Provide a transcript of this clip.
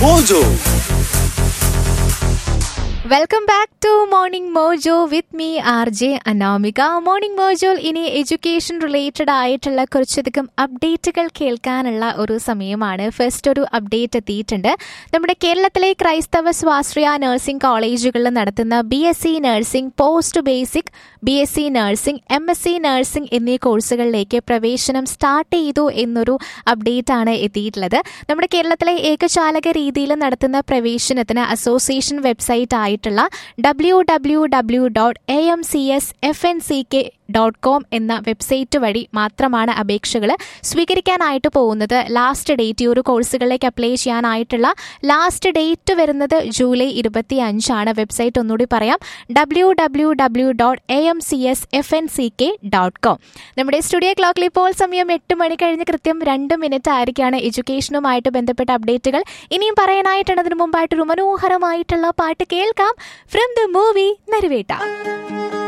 Mojo. Welcome back to morning mojo with me R J Anamika morning മോജോയിൽ ഇനി education related ആയിട്ടുള്ള കുറച്ചധികം അപ്ഡേറ്റുകൾ കേൾക്കാനുള്ള ഒരു സമയമാണ് ഫസ്റ്റ് ഒരു അപ്ഡേറ്റ് എത്തിയിട്ടുണ്ട് നമ്മുടെ കേരളത്തിലെ ക്രൈസ്തവ സ്വാശ്രയ നഴ്സിംഗ് കോളേജുകളിൽ നടത്തുന്ന B S C nursing post basic B S C nursing M S C nursing എന്നീ കോഴ്സുകളിലേക്ക് പ്രവേശനം സ്റ്റാർട്ട് ചെയ്തു എന്നൊരു അപ്ഡേറ്റ് ആണ് എത്തിയിട്ടുള്ളത് നമ്മുടെ കേരളത്തിലെ ഏകജാലക രീതിയിൽ നടത്തുന്ന പ്രവേശനത്തിന് അസോസിയേഷൻ വെബ്സൈറ്റ് ആയിട്ടുള്ള W W W dot A M C S F N C K dot com എന്ന വെബ്സൈറ്റ് വഴി മാത്രമാണ് അപേക്ഷകൾ സ്വീകരിക്കാനായിട്ട് പോകുന്നത് ലാസ്റ്റ് ഡേറ്റ് ഈ ഒരു കോഴ്സുകളിലേക്ക് അപ്ലൈ ചെയ്യാനായിട്ടുള്ള ലാസ്റ്റ് ഡേറ്റ് വരുന്നത് ജൂലൈ ഇരുപത്തി അഞ്ചാണ് വെബ്സൈറ്റ് ഒന്നുകൂടി പറയാം W W W dot A M C S F N C K dot com നമ്മുടെ സ്റ്റുഡിയോ ക്ലോക്കിൽ ഇപ്പോൾ സമയം എട്ട് മണി കഴിഞ്ഞ് കൃത്യം രണ്ട് മിനിറ്റ് ആയിരിക്കാണ് എഡ്യൂക്കേഷനുമായിട്ട് ബന്ധപ്പെട്ട അപ്ഡേറ്റുകൾ ഇനിയും പറയാനായിട്ടാണ് അതിനു മുമ്പായിട്ട് ഒരു മനോഹരമായിട്ടുള്ള പാട്ട് കേൾക്കാം ഫ്രം ദ മൂവി നരുവേട്ട